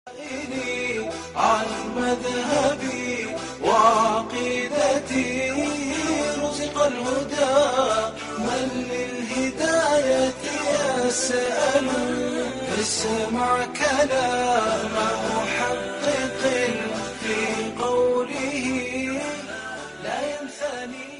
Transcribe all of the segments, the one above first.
عن مذهبي وعقيدتي رزق الهدى من للهداية يسأل اسمع كلام محقق في قوله لا ينثني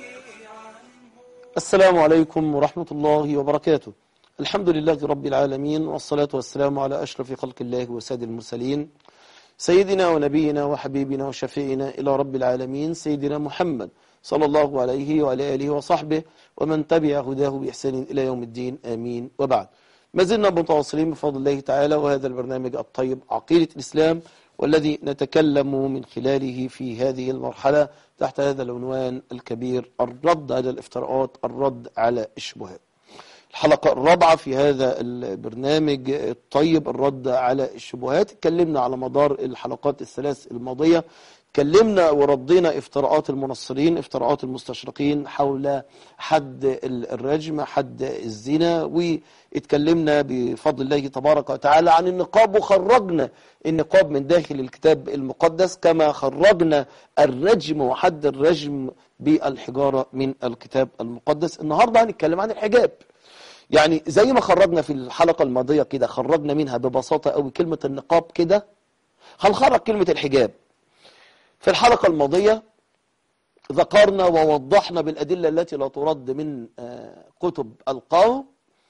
عنه السلام عليكم ورحمة الله وبركاته الحمد لله رب العالمين والصلاة والسلام على أشرف خلق الله وساد المرسلين سيدنا ونبينا وحبيبنا وشفيعنا إلى رب العالمين سيدنا محمد صلى الله عليه وعلى آله وصحبه ومن تبع هداه بإحسان إلى يوم الدين آمين وبعد ما زلنا متواصلين بفضل الله تعالى وهذا البرنامج الطيب عقيدة الإسلام والذي نتكلم من خلاله في هذه المرحلة تحت هذا العنوان الكبير الرد على الافتراءات الرد على الشبهات الحلقة الرابعة في هذا البرنامج الطيب الرد على الشبهات اتكلمنا على مدار الحلقات الثلاث الماضية اتكلمنا وردينا افتراءات المنصرين افتراءات المستشرقين حول حد الرجم حد الزنا واتكلمنا بفضل الله تبارك وتعالى عن النقاب وخرجنا النقاب من داخل الكتاب المقدس كما خرجنا الرجم وحد الرجم بالحجارة من الكتاب المقدس النهاردة هنتكلم عن الحجاب يعني زي ما خرجنا في الحلقة الماضية كده خرجنا منها ببساطة قوي كلمة النقاب كده هنخرج كلمة الحجاب في الحلقة الماضية ذكرنا ووضحنا بالأدلة التي لا ترد من كتب القوم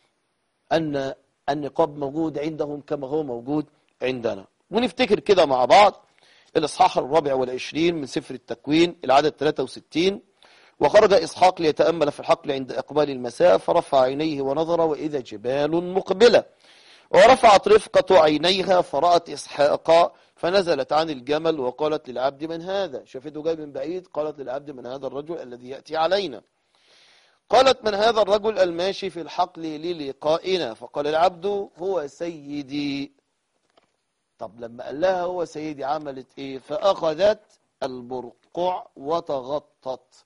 أن النقاب موجود عندهم كما هو موجود عندنا ونفتكر كده مع بعض الإصحاح الرابع والعشرين من سفر التكوين العدد 63 وخرج إسحاق ليتأمل في الحقل عند إقبال المساء فرفع عينيه ونظر وإذا جبال مقبلة ورفعت رفقة عينيها فرأت إسحاق فنزلت عن الجمل وقالت للعبد من هذا شافته جاي من بعيد قالت للعبد من هذا الرجل الذي يأتي علينا قالت من هذا الرجل الماشي في الحقل للقائنا فقال العبد هو سيدي طب لما قال لها هو سيدي عملت ايه فأخذت البرقع وتغطت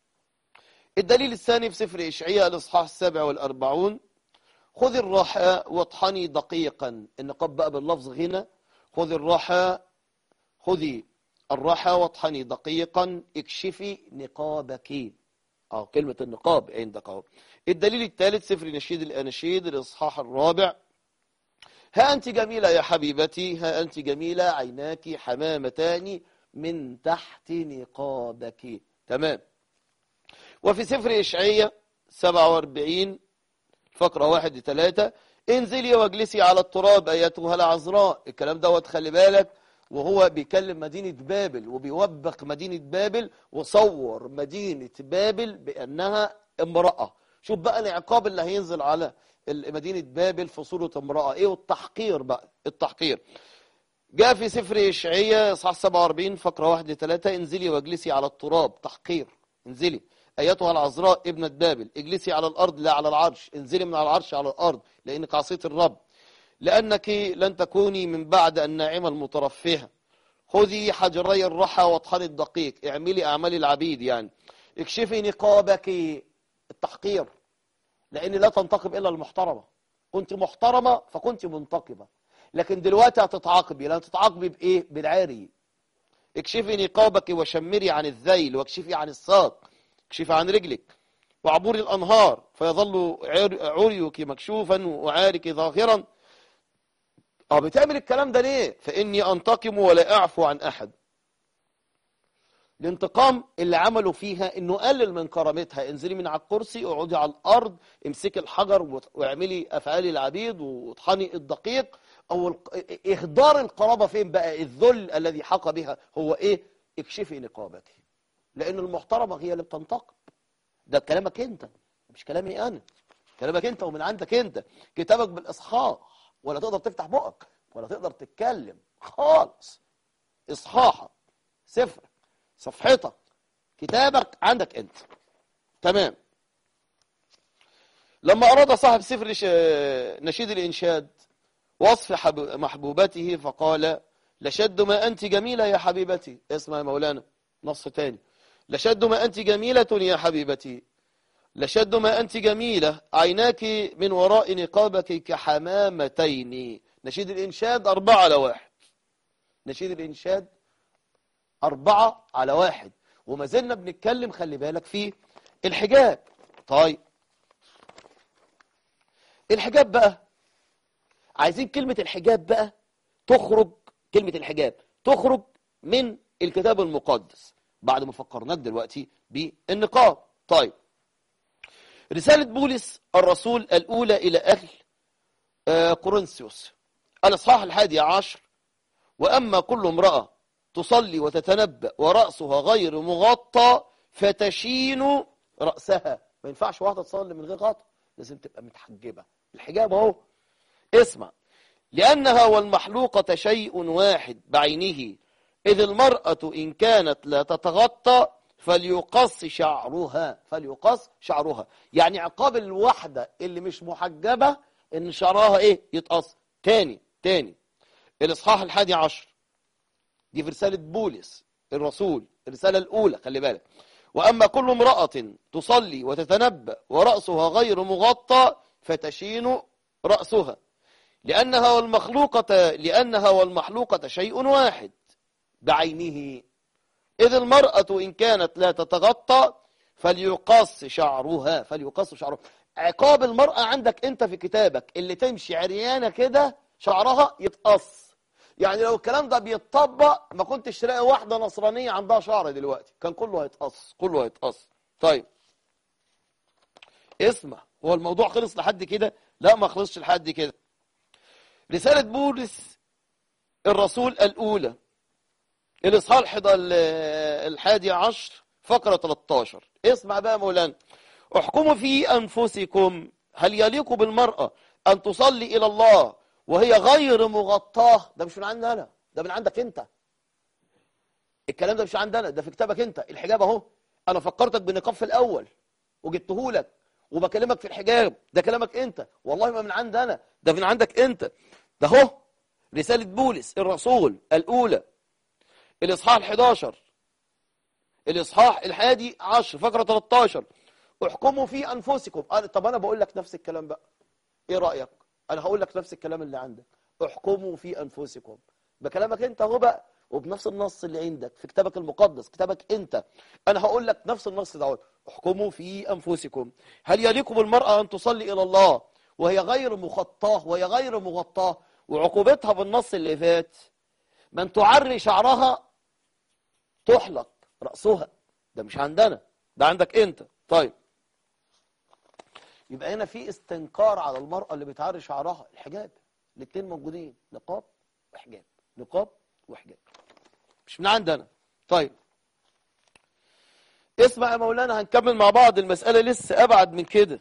الدليل الثاني في سفر إشعياء الإصحاح السابع والأربعون خذ الراحة واطحني دقيقا النقاب بقى باللفظ هنا خذ الراحة خذي الراحة واطحني دقيقا اكشفي نقابك اه كلمة النقاب عندك اهو الدليل الثالث سفر نشيد الأناشيد الإصحاح الرابع ها أنت جميلة يا حبيبتي ها أنت جميلة عيناك حمامتان من تحت نقابك تمام وفي سفر إشعية 47 فقرة واحد ثلاثة انزلي واجلسي على التراب أيتها العذراء الكلام دوت خلي بالك وهو بيكلم مدينة بابل وبيوبخ مدينة بابل وصور مدينة بابل بأنها امرأة شوف بقى العقاب اللي هينزل على مدينة بابل في صورة امرأة ايه والتحقير بقى التحقير جاء في سفر إشعية صح 47 فقرة واحد ثلاثة انزلي واجلسي على التراب تحقير انزلي أيتها العذراء ابنة بابل اجلسي على الأرض لا على العرش انزلي من على العرش على الأرض لأنك عصيت الرب لأنك لن تكوني من بعد الناعمة المترفهة خذي حجري الرحى واطحني الدقيق اعملي أعمال العبيد يعني اكشفي نقابك التحقير لأن لا تنتقب إلا المحترمة كنت محترمة فكنت منتقبة لكن دلوقتي هتتعاقبي لا تتعاقبي بإيه بالعاري اكشفي نقابك وشمري عن الذيل واكشفي عن الساق اكشفي عن رجلك وعبور الأنهار فيظل عريك مكشوفا وعارك ظاهرا اه بتعمل الكلام ده ليه فإني أنتقم ولا أعفو عن أحد الانتقام اللي عملوا فيها انه قلل من كرامتها انزلي من على الكرسي اقعدي على الارض امسكي الحجر واعملي افعال العبيد واطحني الدقيق او اهدار القرابه فين بقى الذل الذي حق بها هو ايه اكشفي نقابك لان المحترمه هي اللي بتنتقب ده كلامك انت مش كلامي انا كلامك انت ومن عندك انت كتابك بالاصحاح ولا تقدر تفتح بقك ولا تقدر تتكلم خالص اصحاحك سفرك صفحتك كتابك عندك انت تمام لما أراد صاحب سفر نشيد الإنشاد وصف محبوبته فقال لشد ما أنت جميلة يا حبيبتي اسمع يا مولانا نص تاني لشد ما أنت جميلة يا حبيبتي لشد ما أنت جميلة عيناك من وراء نقابك كحمامتين نشيد الإنشاد أربعة على واحد نشيد الإنشاد أربعة على واحد وما زلنا بنتكلم خلي بالك في الحجاب طيب الحجاب بقى عايزين كلمة الحجاب بقى تخرج كلمة الحجاب تخرج من الكتاب المقدس بعد ما فكرناك دلوقتي بالنقاب طيب رسالة بولس الرسول الأولى إلى أهل آه، كورنثيوس الإصحاح الحادي عشر وأما كل امرأة تصلي وتتنبأ ورأسها غير مغطى فتشين رأسها ما ينفعش واحدة تصلي من غير غطا لازم تبقى متحجبة الحجاب اهو اسمع لأنها والمحلوقة شيء واحد بعينه إذ المرأة إن كانت لا تتغطى فليقص شعرها فليقص شعرها يعني عقاب الواحدة اللي مش محجبة إن شعرها إيه يتقص تاني تاني الإصحاح الحادي عشر دي في رسالة بولس الرسول الرسالة الأولى خلي بالك وأما كل امرأة تصلي وتتنبأ ورأسها غير مغطى فتشين رأسها لأنها والمخلوقة لأنها والمحلوقة شيء واحد بعينه إذ المرأة إن كانت لا تتغطى فليقص شعرها فليقص شعرها عقاب المرأة عندك أنت في كتابك اللي تمشي عريانة كده شعرها يتقص يعني لو الكلام ده بيتطبق ما كنتش تلاقي واحدة نصرانية عندها شعر دلوقتي كان كله هيتقص كله هيتقص طيب اسمع هو الموضوع خلص لحد كده لا ما خلصش لحد كده رسالة بولس الرسول الأولى الإصحاح الحادي عشر فقرة 13 اسمع بقى مولانا احكموا في أنفسكم هل يليق بالمرأة أن تصلي إلى الله وهي غير مغطاة ده مش من عندنا أنا ده من عندك أنت الكلام ده مش عندنا ده في كتابك أنت الحجاب أهو أنا فكرتك بالنقاب في الأول وجبته لك وبكلمك في الحجاب ده كلامك أنت والله ما من عند أنا ده من عندك أنت ده هو رسالة بولس الرسول الأولى الإصحاح ال11 الإصحاح الحادي عشر فقرة 13 احكموا في أنفسكم طب أنا بقول لك نفس الكلام بقى إيه رأيك أنا هقول لك نفس الكلام اللي عندك احكموا في أنفسكم بكلامك أنت هو بقى وبنفس النص اللي عندك في كتابك المقدس كتابك أنت أنا هقول لك نفس النص ده احكموا في أنفسكم هل يليق بالمرأة أن تصلي إلى الله وهي غير مخطاه وهي غير مغطاه وعقوبتها بالنص اللي فات من تعري شعرها تحلق رأسها ده مش عندنا ده عندك انت طيب يبقى هنا في استنكار على المرأة اللي بتعري شعرها الحجاب الاثنين موجودين نقاب وحجاب نقاب وحجاب مش من عندنا طيب اسمع يا مولانا هنكمل مع بعض المسألة لسه أبعد من كده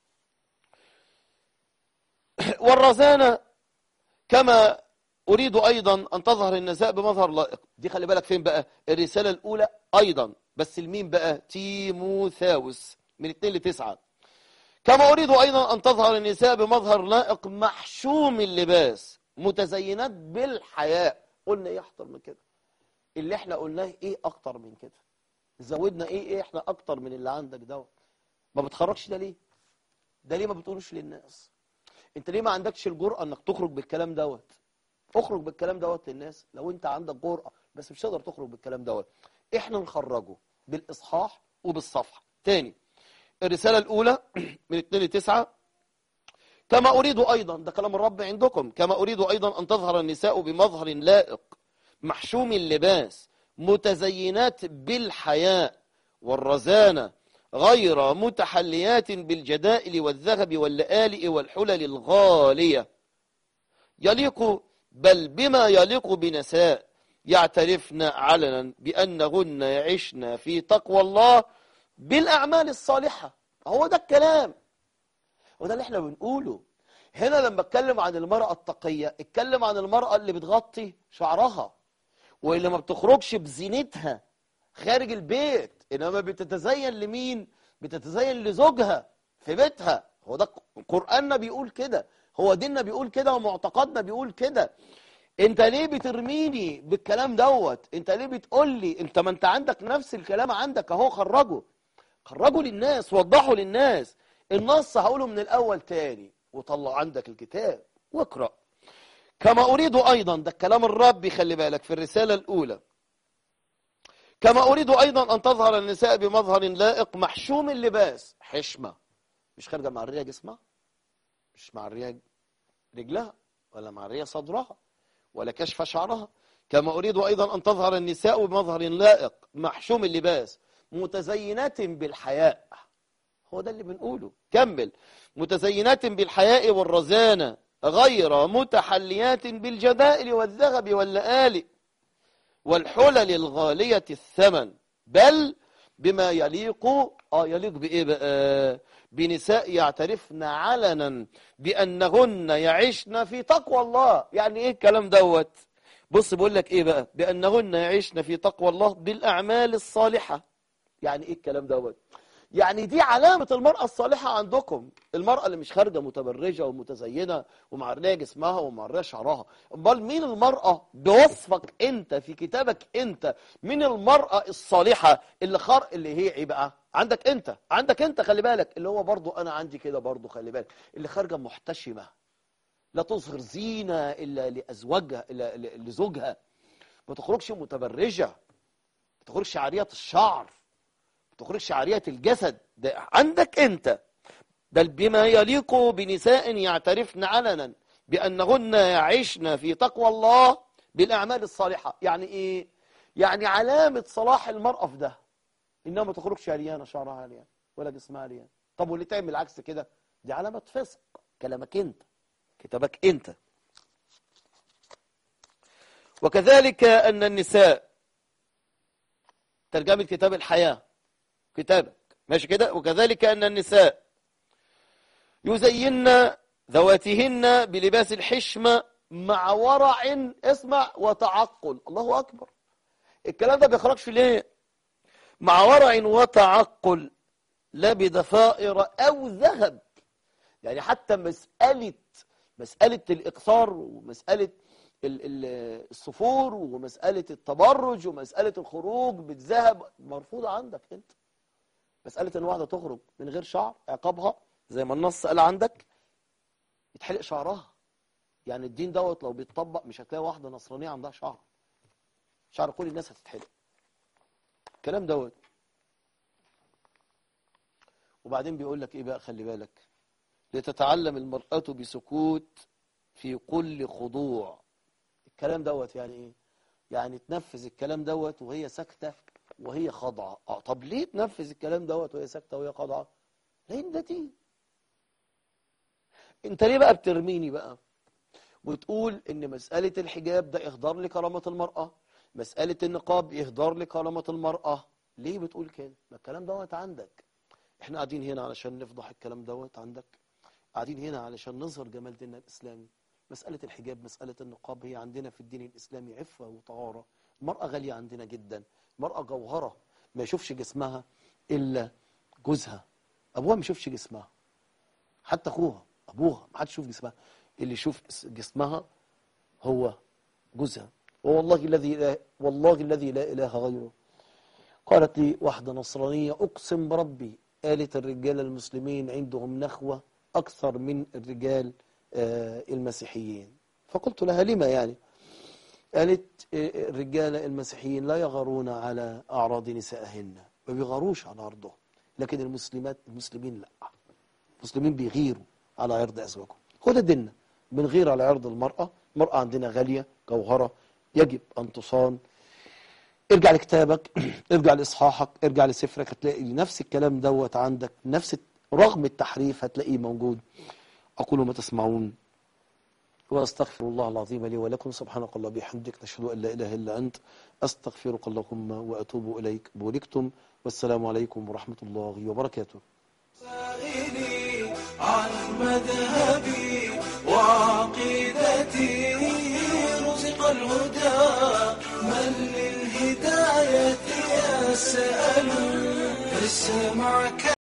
والرزانة كما أريد أيضا أن تظهر النساء بمظهر لائق دي خلي بالك فين بقى الرسالة الأولى أيضا بس المين بقى تيموثاوس من 2 ل 9 كما أريد أيضا أن تظهر النساء بمظهر لائق محشوم اللباس متزينات بالحياء قلنا إيه أكتر من كده اللي احنا قلناه إيه أكتر من كده زودنا إيه إيه احنا أكتر من اللي عندك دوت ما بتخرجش ده ليه ده ليه ما بتقولوش للناس انت ليه ما عندكش الجرأة انك تخرج بالكلام دوت اخرج بالكلام دوت للناس لو انت عندك جرأة بس مش تقدر تخرج بالكلام دوت احنا نخرجه بالاصحاح وبالصفحة تاني الرسالة الاولى من 2 ل 9 كما اريد ايضا ده كلام الرب عندكم كما اريد ايضا ان تظهر النساء بمظهر لائق محشوم اللباس متزينات بالحياء والرزانة غير متحليات بالجدائل والذهب واللآلئ والحلل الغالية يليق بل بما يليق بنساء يعترفن علنا بأنهن يعشن في تقوى الله بالأعمال الصالحة هو ده الكلام وده اللي احنا بنقوله هنا لما اتكلم عن المرأة التقية اتكلم عن المرأة اللي بتغطي شعرها واللي ما بتخرجش بزينتها خارج البيت انما بتتزين لمين بتتزين لزوجها في بيتها هو ده قرآننا بيقول كده هو ديننا بيقول كده ومعتقدنا بيقول كده انت ليه بترميني بالكلام دوت انت ليه بتقول لي انت ما انت عندك نفس الكلام عندك اهو خرجه خرجه للناس وضحه للناس النص هقوله من الاول تاني وطلع عندك الكتاب واقرأ كما أريد أيضا ده كلام الرب خلي بالك في الرسالة الأولى كما أريد أيضا أن تظهر النساء بمظهر لائق محشوم اللباس حشمة مش خارجة مع الرياء جسمها مش مع الرياء رجلها ولا مع الرياء صدرها ولا كشف شعرها كما أريد أيضا أن تظهر النساء بمظهر لائق محشوم اللباس متزينات بالحياء هو ده اللي بنقوله كمل متزينات بالحياء والرزانة غير متحليات بالجدائل والذهب واللآلئ والحلل الغالية الثمن بل بما يليق اه يليق بايه بقى بنساء يعترفن علنا بانهن يعشن في تقوى الله يعني ايه الكلام دوت بص بقول لك ايه بقى بانهن يعشن في تقوى الله بالاعمال الصالحه يعني ايه الكلام دوت يعني دي علامة المرأة الصالحة عندكم المرأة اللي مش خارجة متبرجة ومتزينة ومعرية جسمها ومعرية شعرها امال مين المرأة بوصفك انت في كتابك انت مين المرأة الصالحة اللي خار اللي هي ايه بقى عندك انت عندك انت خلي بالك اللي هو برضو انا عندي كده برضو خلي بالك اللي خارجة محتشمة لا تظهر زينة الا لازواجها الا لزوجها ما تخرجش متبرجة ما تخرجش عارية الشعر تخرجش عارية الجسد ده عندك انت بل بما يليق بنساء يعترفن علنا بأنهن يعيشن في تقوى الله بالأعمال الصالحة يعني ايه يعني علامة صلاح المرأة في ده إنها ما تخرجش عريانة شعرها عريان ولا جسمها عريان طب واللي تعمل عكس كده دي علامة فسق كلامك انت كتابك انت وكذلك أن النساء ترجمة كتاب الحياة كتابك ماشي كده وكذلك أن النساء يزين ذواتهن بلباس الحشمة مع ورع اسمع وتعقل الله أكبر الكلام ده بيخرجش ليه مع ورع وتعقل لا بضفائر أو ذهب يعني حتى مسألة مسألة الإقصار ومسألة الصفور ومسألة التبرج ومسألة الخروج بالذهب مرفوضة عندك انت مسألة ان واحدة تخرج من غير شعر عقابها زي ما النص قال عندك يتحلق شعرها يعني الدين دوت لو بيتطبق مش هتلاقي واحدة نصرانية عندها شعر شعر كل الناس هتتحلق الكلام دوت وبعدين بيقول لك ايه بقى خلي بالك لتتعلم المرأة بسكوت في كل خضوع الكلام دوت يعني ايه يعني تنفذ الكلام دوت وهي ساكته وهي خاضعه اه طب ليه تنفذ الكلام دوت وهي ساكته وهي خاضعه لان ده دين انت ليه بقى بترميني بقى وتقول ان مسألة الحجاب ده اهدار لكرامة المرأة مسألة النقاب اهدار لكرامة المرأة ليه بتقول كده ما الكلام دوت عندك احنا قاعدين هنا علشان نفضح الكلام دوت عندك قاعدين هنا علشان نظهر جمال ديننا الإسلامي مسألة الحجاب مسألة النقاب هي عندنا في الدين الإسلامي عفة وطهارة المرأة غالية عندنا جدا المرأة جوهرة ما يشوفش جسمها إلا جوزها أبوها ما يشوفش جسمها حتى أخوها أبوها ما حدش يشوف جسمها اللي يشوف جسمها هو جوزها والله الذي لا والله الذي لا إله غيره قالت لي واحدة نصرانية أقسم بربي قالت الرجال المسلمين عندهم نخوة أكثر من الرجال المسيحيين فقلت لها لما يعني قالت الرجال المسيحيين لا يغارون على أعراض نسائهن ما بيغاروش على عرضهم لكن المسلمات المسلمين لا المسلمين بيغيروا على عرض أزواجهم هو ده ديننا بنغير على عرض المرأة المرأة عندنا غالية جوهرة يجب أن تصان ارجع لكتابك ارجع لإصحاحك ارجع لسفرك هتلاقي نفس الكلام دوت عندك نفس رغم التحريف هتلاقيه موجود أقول ما تسمعون وأستغفر الله العظيم لي ولكم سبحانك الله بحمدك نشهد أن لا إله إلا أنت أستغفرك اللهم وأتوب إليك بوركتم والسلام عليكم ورحمة الله وبركاته سائلي عن مذهبي وعقيدتي رزق الهدى من للهداية يسأل اسمع